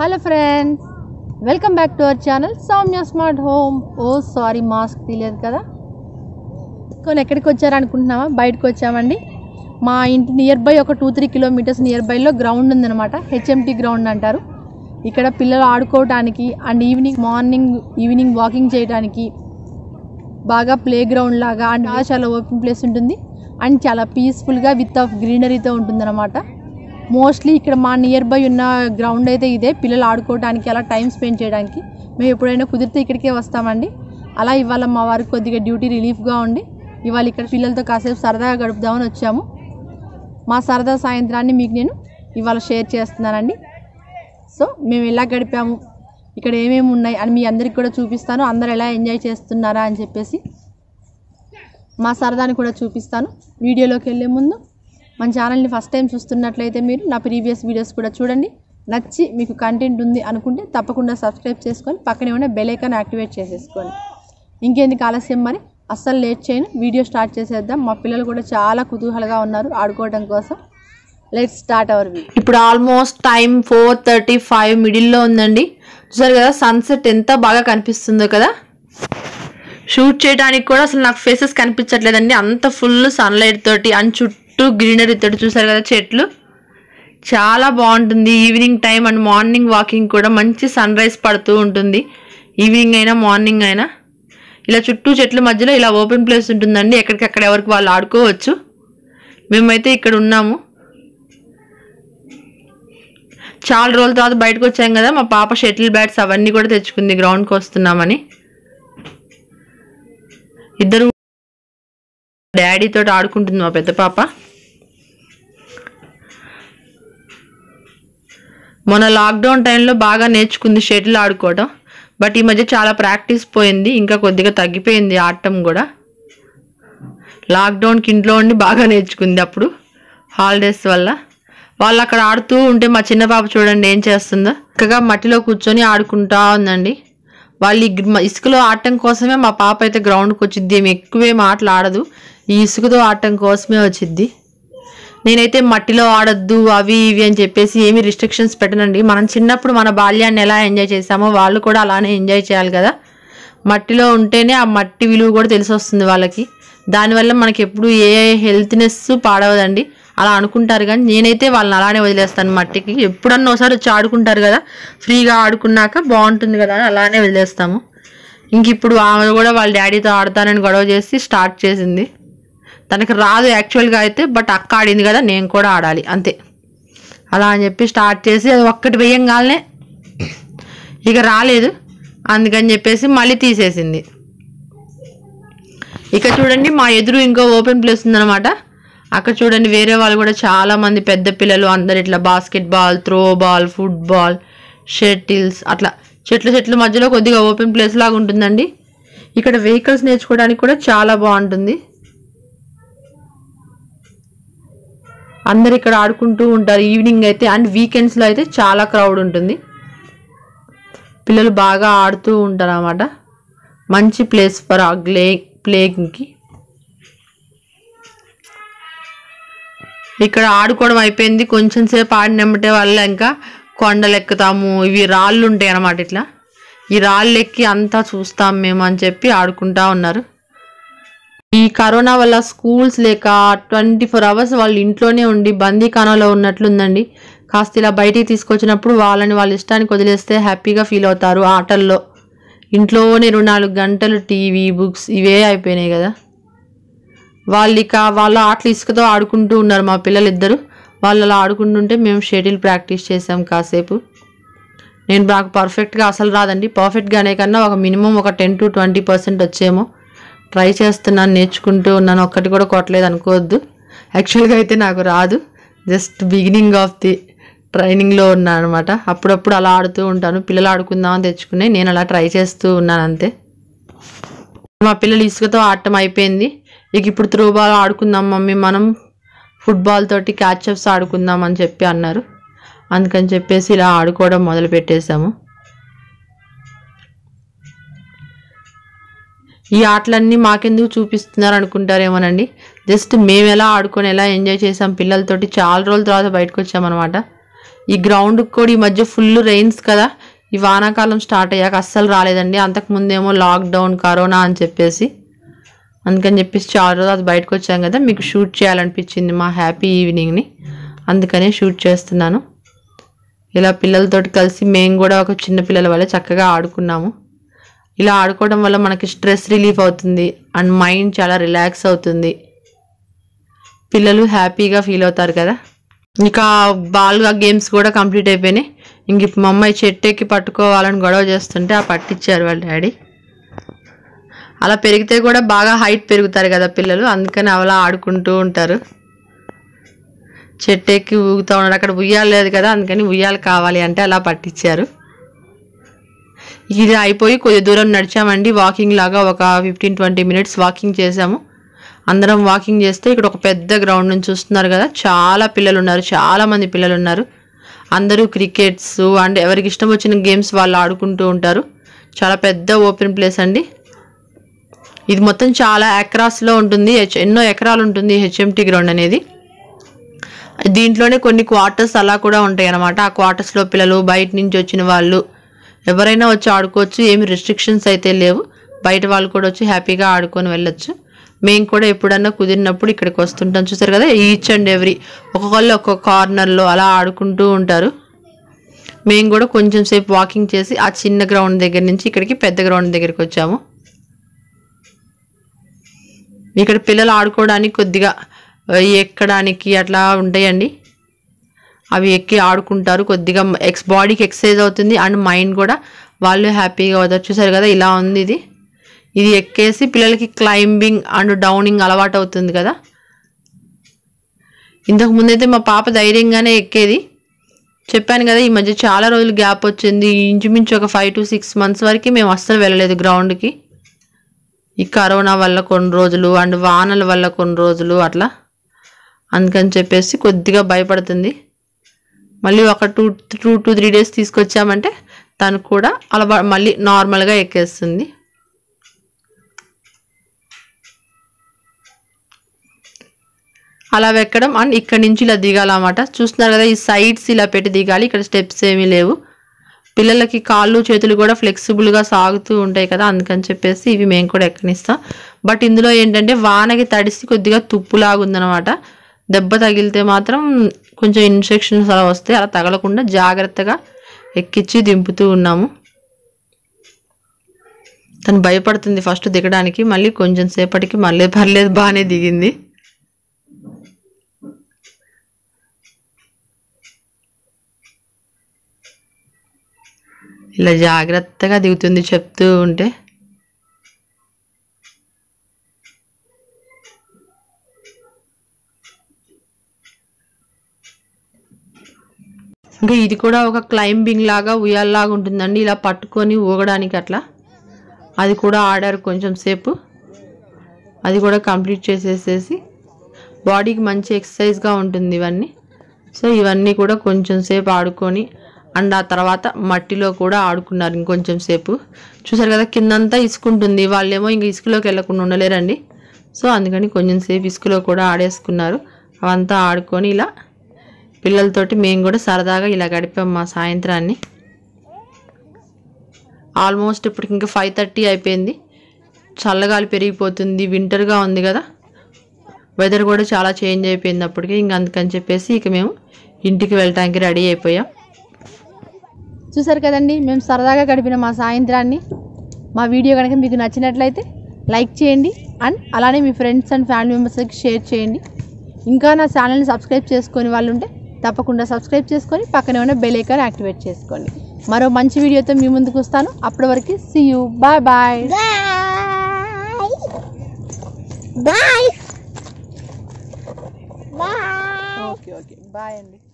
Hello friends welcome back to our channel Soumya smart home oh sorry mask తీయలేదు కదా కొన్ని ఎక్కడికి వచ్చారనుకుంటున్నామా బయటకు వచ్చామండి మా ఇంటి నియర్ బై ఒక టూ త్రీ కిలోమీటర్స్ నియర్ బైలో గ్రౌండ్ ఉందన్నమాట హెచ్ఎంటీ గ్రౌండ్ అంటారు ఇక్కడ పిల్లలు ఆడుకోవటానికి and evening morning evening walking చేయడానికి బాగా ప్లే గ్రౌండ్ లాగా అండ్ బాగా చాలా ఓపెన్ ప్లేస్ ఉంటుంది అండ్ చాలా పీస్ఫుల్గా విత్ ఆఫ్ గ్రీనరీతో ఉంటుందన్నమాట మోస్ట్లీ ఇక్కడ మా నియర్ బై ఉన్న గ్రౌండ్ అయితే ఇదే పిల్లలు ఆడుకోవడానికి అలా టైం స్పెండ్ చేయడానికి మేము ఎప్పుడైనా కుదిరితే ఇక్కడికే వస్తామండి అలా ఇవాళ మా వారికి కొద్దిగా డ్యూటీ రిలీఫ్గా ఉండి ఇవాళ ఇక్కడ పిల్లలతో కాసేపు సరదాగా గడుపుదామని వచ్చాము మా సరదా సాయంత్రాన్ని మీకు నేను ఇవాళ షేర్ చేస్తున్నానండి సో మేము ఎలా గడిపాము ఇక్కడ ఏమేమి ఉన్నాయి అని మీ అందరికి కూడా చూపిస్తాను అందరు ఎలా ఎంజాయ్ చేస్తున్నారా అని చెప్పేసి మా సరదాని కూడా చూపిస్తాను వీడియోలోకి వెళ్ళే ముందు మన ఛానల్ని ఫస్ట్ టైం చూస్తున్నట్లయితే మీరు నా ప్రీవియస్ వీడియోస్ కూడా చూడండి నచ్చి మీకు కంటెంట్ ఉంది అనుకుంటే తప్పకుండా సబ్స్క్రైబ్ చేసుకొని పక్కనే ఉన్న బెల్ ఐకాన్ యాక్టివేట్ చేసేసుకోండి ఇంకెందుకు ఆలస్యం మరి అస్సలు లేట్ చేయను వీడియో స్టార్ట్ చేసేద్దాం మా పిల్లలు కూడా చాలా కుతూహలంగా ఉన్నారు ఆడుకోవడం కోసం లెట్ స్టార్ట్ అవర్ వీడియో ఇప్పుడు almost time four thirty five మిడిల్లో ఉందండి చూసారు కదా సన్సెట్ ఎంత బాగా కనిపిస్తుందో కదా షూట్ చేయడానికి కూడా అసలు నాకు ఫేసెస్ కనిపించట్లేదండి అంత ఫుల్ సన్లైట్ తోటి అండ్ చుట్టూ గ్రీనరీ తోటి చూసారు కదా చెట్లు చాలా బాగుంటుంది evening time and morning walking కూడా మంచి సన్ రైజ్ పడుతూ ఉంటుంది ఈవినింగ్ అయినా మార్నింగ్ అయినా ఇలా చుట్టూ చెట్ల మధ్యలో ఇలా ఓపెన్ ప్లేస్ ఉంటుందండి ఎక్కడికక్కడ ఎవరికి వాళ్ళు ఆడుకోవచ్చు మేమైతే ఇక్కడ ఉన్నాము చాలా రోజుల తర్వాత బయటకు వచ్చాం కదా మా పాప షటిల్ బ్యాట్స్ అవన్నీ కూడా తెచ్చుకుంది గ్రౌండ్కి వస్తున్నామని ఇద్దరు డాడీ తోటి ఆడుకుంటుంది మా పెద్ద పాప మొన్న లాక్డౌన్ టైంలో బాగా నేర్చుకుంది షటిల్ ఆడుకోవడం బట్ ఈ మధ్య చాలా ప్రాక్టీస్ పోయింది ఇంకా కొద్దిగా తగ్గిపోయింది ఆడటం కూడా లాక్డౌన్కి ఇంట్లో ఉండి బాగా నేర్చుకుంది అప్పుడు హాలిడేస్ వల్ల వాళ్ళు అక్కడ ఆడుతూ ఉంటే మా చిన్న పాప చూడండి ఏం చేస్తుందో చక్కగా మట్టిలో కూర్చొని ఆడుకుంటా ఉందండి వాళ్ళు ఈ గ్ర- ఇసుకలో ఆడటం కోసమే మా పాప అయితే గ్రౌండ్కి వచ్చిద్ది ఏమి ఎక్కువేం ఆటలు ఆడదు ఈ ఇసుకతో ఆడటం కోసమే వచ్చిద్ది నేనైతే మట్టిలో ఆడొద్దు అవి ఇవి అని చెప్పేసి ఏమి రిస్ట్రిక్షన్స్ పెట్టనండి మనం చిన్నప్పుడు మన బాల్యాన్ని ఎలా ఎంజాయ్ చేసామో వాళ్ళు కూడా అలానే ఎంజాయ్ చేయాలి కదా మట్టిలో ఉంటేనే ఆ మట్టి విలువ కూడా తెలిసి వస్తుంది వాళ్ళకి దానివల్ల మనకి ఎప్పుడు ఏ హెల్త్నెస్ పాడవదండి అలా అనుకుంటారు కానీ నేనైతే వాళ్ళని అలానే వదిలేస్తాను మట్టికి ఎప్పుడన్నా ఒకసారి వచ్చి ఆడుకుంటారు కదా ఫ్రీగా ఆడుకున్నాక బాగుంటుంది కదా అని అలానే వదిలేస్తాము ఇంక ఇప్పుడు ఆమె కూడా వాళ్ళ డాడీతో ఆడతానని గొడవ చేసి స్టార్ట్ చేసింది తనకి రాదు యాక్చువల్గా అయితే బట్ అక్క ఆడింది కదా నేను కూడా ఆడాలి అంతే అలా అని చెప్పి స్టార్ట్ చేసి అది ఒక్కటి వేయంగానే ఇక రాలేదు అందుకని చెప్పేసి మళ్ళీ తీసేసింది ఇక చూడండి మా ఎదురు ఇంకో ఓపెన్ ప్లేస్ ఉందన్నమాట అక్కడ చూడండి వేరే వాళ్ళు కూడా చాలా మంది పెద్ద పిల్లలు అందరు ఇట్లా basketball throwball football shuttles అట్లా చెట్ల చెట్ల మధ్యలో కొద్దిగా ఓపెన్ ప్లేస్ లాగా ఉంటుందండి ఇక్కడ వెహికల్స్ నేర్చుకోవడానికి కూడా చాలా బాగుంటుంది అందరు ఇక్కడ ఆడుకుంటూ ఉంటారు ఈవినింగ్ అయితే అండ్ వీకెండ్స్లో అయితే చాలా క్రౌడ్ ఉంటుంది పిల్లలు బాగా ఆడుతూ ఉంటారు అన్నమాట మంచి ప్లేస్ ఫర్ గ్లే ప్లేయింగ్కి ఇక్కడ ఆడుకోవడం అయిపోయింది కొంచెం సేపు ఆడినమ్మటే వల్ల ఇంకా కొండలు ఎక్కుతాము ఇవి రాళ్ళు ఉంటాయి అన్నమాట ఇట్లా ఈ రాళ్ళు ఎక్కి అంతా చూస్తాం మేము అని చెప్పి ఆడుకుంటా ఉన్నారు ఈ కరోనా వల్ల స్కూల్స్ లేక ట్వంటీ ఫోర్ అవర్స్ వాళ్ళు ఇంట్లోనే ఉండి బందీఖానాలో ఉన్నట్లుందండి కాస్త ఇలా బయటికి తీసుకొచ్చినప్పుడు వాళ్ళని వాళ్ళ ఇష్టానికి వదిలేస్తే హ్యాపీగా ఫీల్ అవుతారు ఆటల్లో ఇంట్లోనే ఇరవై నాలుగు గంటలు టీవీ బుక్స్ ఇవే అయిపోయినాయి కదా వాళ్ళు ఇక వాళ్ళ ఆటలు ఇసుకతో ఆడుకుంటూ ఉన్నారు మా పిల్లలు ఇద్దరు వాళ్ళు అలా ఆడుకుంటుంటే మేము షటిల్ ప్రాక్టీస్ చేసాం కాసేపు నేను నాకు పర్ఫెక్ట్గా అసలు రాదండి పర్ఫెక్ట్గానే కన్నా ఒక మినిమం ఒక టెన్ టు ట్వంటీ పర్సెంట్ వచ్చేమో ట్రై చేస్తున్నాను నేర్చుకుంటూ ఉన్నాను ఒక్కటి కూడా కొట్టలేదు అనుకోవద్దు యాక్చువల్గా అయితే నాకు రాదు జస్ట్ బిగినింగ్ ఆఫ్ ది ట్రైనింగ్లో ఉన్నాను అనమాట అప్పుడప్పుడు అలా ఆడుతూ ఉంటాను పిల్లలు ఆడుకుందామని తెచ్చుకుని నేను అలా ట్రై చేస్తూ ఉన్నాను అంతే మా పిల్లలు ఇసుకతో ఆడటం అయిపోయింది ఇక ఇప్పుడు త్రో బాల్ ఆడుకుందాం మమ్మీ మనం ఫుట్బాల్ తోటి క్యాచ్అప్స్ ఆడుకుందాం అని చెప్పి అన్నారు అందుకని చెప్పేసి ఇలా ఆడుకోవడం మొదలు పెట్టేశాము ఈ ఆటలన్నీ మాకెందుకు చూపిస్తున్నారు అనుకుంటారేమోనండి జస్ట్ మేము ఎలా ఆడుకొని ఎలా ఎంజాయ్ చేసాం పిల్లలతోటి చాలా రోజుల తర్వాత బయటకు వచ్చామన్నమాట ఈ గ్రౌండ్కి కూడా ఈ మధ్య ఫుల్ రెయిన్స్ కదా ఈ వానాకాలం స్టార్ట్ అయ్యాక అస్సలు రాలేదండి అంతకు ముందేమో లాక్డౌన్ కరోనా అని చెప్పేసి అందుకని చెప్పేసి చాలా రోజులు అది బయటకు వచ్చాం కదా మీకు షూట్ చేయాలనిపించింది మా హ్యాపీ ఈవినింగ్ని అందుకనే షూట్ చేస్తున్నాను ఇలా పిల్లలతోటి కలిసి మేము కూడా ఒక చిన్న పిల్లల వల్ల చక్కగా ఆడుకున్నాము ఇలా ఆడుకోవడం వల్ల మనకి స్ట్రెస్ రిలీఫ్ అవుతుంది అండ్ మైండ్ చాలా రిలాక్స్ అవుతుంది పిల్లలు హ్యాపీగా ఫీల్ అవుతారు కదా ఇంకా బాల్ గేమ్స్ కూడా కంప్లీట్ అయిపోయినాయి ఇంక ఇప్పుడు మా అమ్మాయి చెట్టు ఎక్కి పట్టుకోవాలని గొడవ చేస్తుంటే ఆ పట్టించారు వాళ్ళ డాడీ అలా పెరిగితే కూడా బాగా హైట్ పెరుగుతారు కదా పిల్లలు అందుకని అలా ఆడుకుంటూ ఉంటారు చెట్టు ఎక్కి ఊగుతూ ఉన్నాడు అక్కడ ఉయ్యాలి లేదు కదా అందుకని ఉయ్యాలి కావాలి అంటే అలా పట్టించారు ఇది అయిపోయి కొద్ది దూరం నడిచామండి వాకింగ్ లాగా ఒక ఫిఫ్టీన్ ట్వంటీ మినిట్స్ వాకింగ్ చేసాము అందరం వాకింగ్ చేస్తే ఇక్కడ ఒక పెద్ద గ్రౌండ్ నుంచి చూస్తున్నారు కదా చాలా పిల్లలు ఉన్నారు చాలా మంది పిల్లలు ఉన్నారు అందరూ క్రికెట్స్ అండ్ ఎవరికి ఇష్టం వచ్చిన గేమ్స్ వాళ్ళు ఆడుకుంటూ ఉంటారు చాలా పెద్ద ఓపెన్ ప్లేస్ అండి ఇది మొత్తం చాలా ఎకరాస్లో ఉంటుంది హెచ్- ఎన్నో ఎకరాలు ఉంటుంది హెచ్ఎంటీ గ్రౌండ్ అనేది దీంట్లోనే కొన్ని క్వార్టర్స్ అలా కూడా ఉంటాయి అన్నమాట ఆ క్వార్టర్స్లో పిల్లలు బయట నుంచి వచ్చిన వాళ్ళు ఎవరైనా వచ్చి ఆడుకోవచ్చు ఏమి రెస్ట్రిక్షన్స్ అయితే లేవు బయట వాళ్ళు కూడా వచ్చి హ్యాపీగా ఆడుకొని వెళ్ళొచ్చు మేము కూడా ఎప్పుడన్నా కుదిరినప్పుడు ఇక్కడికి వస్తుంటాం చూసారు కదా ఈచ్ అండ్ ఎవ్రీ ఒక్కొక్కళ్ళు ఒక్కొక్క కార్నర్లో అలా ఆడుకుంటూ ఉంటారు మేము కూడా కొంచెం సేపు వాకింగ్ చేసి ఆ చిన్న గ్రౌండ్ దగ్గర నుంచి ఇక్కడికి పెద్ద గ్రౌండ్ దగ్గరికి వచ్చాము ఇక్కడ పిల్లలు ఆడుకోవడానికి కొద్దిగా ఆ, ఎక్కడానికి అట్లా ఉంటాయండి అవి ఎక్కి ఆడుకుంటారు కొద్దిగా ఎక్స్ బాడీకి ఎక్సర్సైజ్ అవుతుంది అండ్ మైండ్ కూడా వాళ్ళు హ్యాపీగా అవుతారు చూసారు కదా ఇలా ఉంది ఇది ఇది ఎక్కేసి పిల్లలకి క్లైంబింగ్ అండ్ డౌనింగ్ అలవాటు అవుతుంది కదా ఇంతకు ముందైతే మా పాప ధైర్యంగానే ఎక్కేది చెప్పాను కదా ఈ మధ్య చాలా రోజులు గ్యాప్ వచ్చింది ఇంచుమించు ఒక ఫైవ్ టు సిక్స్ మంత్స్ వరకు మేము అస్సలు వెళ్ళలేదు గ్రౌండ్కి ఈ కరోనా వల్ల కొన్ని రోజులు అండ్ వానల వల్ల కొన్ని రోజులు అట్లా అందుకని చెప్పేసి కొద్దిగా భయపడుతుంది మళ్ళీ ఒక two two two three days తీసుకొచ్చామంటే తను కూడా అలా బ- మళ్ళీ నార్మల్గా ఎక్కేస్తుంది అలా ఎక్కడం అండ్ ఇక్కడ నుంచి ఇలా దిగాలన్నమాట చూస్తున్నారు కదా ఈ సైడ్స్ ఇలా పెట్టి దిగాలి ఇక్కడ స్టెప్స్ ఏమీ లేవు పిల్లలకి కాళ్ళు చేతులు కూడా ఫ్లెక్సిబుల్గా సాగుతూ ఉంటాయి కదా అందుకని చెప్పేసి ఇవి మేము కూడా ఎక్కనిస్తాం బట్ ఇందులో ఏంటంటే వానకి తడిసి కొద్దిగా తుప్పులాగా ఉందన్నమాట దెబ్బ తగిలితే మాత్రం కొంచెం ఇన్ఫెక్షన్స్ అలా వస్తాయి అలా తగలకుండా జాగ్రత్తగా ఎక్కించి దింపుతూ ఉన్నాము తను భయపడుతుంది ఫస్ట్ దిగడానికి మళ్ళీ కొంచెం సేపటికి మళ్ళీ పర్లేదు బాగానే దిగింది ఇలా జాగ్రత్తగా దిగుతుంది చెప్తూ ఉంటే ఇంకా ఇది కూడా ఒక క్లైంబింగ్ లాగా ఉయ్యాల్లాగా ఉంటుందండి ఇలా పట్టుకొని ఊగడానికి అట్లా అది కూడా ఆడారు కొంచెం సేపు అది కూడా కంప్లీట్ చేసేసేసి బాడీకి మంచి ఎక్సర్సైజ్గా ఉంటుంది ఇవన్నీ సో ఇవన్నీ కూడా కొంచెం సేపు ఆడుకొని అండ్ ఆ తర్వాత మట్టిలో కూడా ఆడుకున్నారు ఇంకొంచెం సేపు చూసారు కదా కిందంతా ఇసుక ఉంటుంది వాళ్ళేమో ఇంక ఇసుకలోకి వెళ్ళకుండా ఉండలేరండి సో అందుకని కొంచెం సేపు ఇసుకలో కూడా ఆడేసుకున్నారు అవంతా ఆడుకొని ఇలా పిల్లలతోటి మేము కూడా సరదాగా ఇలా గడిపాం మా సాయంత్రాన్ని ఆల్మోస్ట్ ఇప్పటికి ఇంకా ఫైవ్ థర్టీ అయిపోయింది చల్లగాలి పెరిగిపోతుంది వింటర్గా ఉంది కదా వెదర్ కూడా చాలా చేంజ్ అయిపోయింది అప్పటికి ఇంక అందుకని చెప్పేసి ఇక మేము ఇంటికి వెళ్ళటానికి రెడీ అయిపోయాం చూసారు కదండి మేము సరదాగా గడిపిన మా సాయంత్రాన్ని మా వీడియో కనుక మీకు నచ్చినట్లయితే లైక్ చేయండి అండ్ అలానే మీ ఫ్రెండ్స్ అండ్ ఫ్యామిలీ మెంబర్స్కి షేర్ చేయండి ఇంకా నా ఛానల్ని సబ్స్క్రైబ్ చేసుకొని వాళ్ళు ఉంటే తప్పకుండా సబ్స్క్రైబ్ చేసుకొని పక్కనే ఉన్న బెల్ ఐకాన్ యాక్టివేట్ చేసుకోండి మరో మంచి వీడియోతో మీ ముందుకు వస్తాను అప్పటి వరకు see you bye bye Bye. Bye. Okay okay bye అండి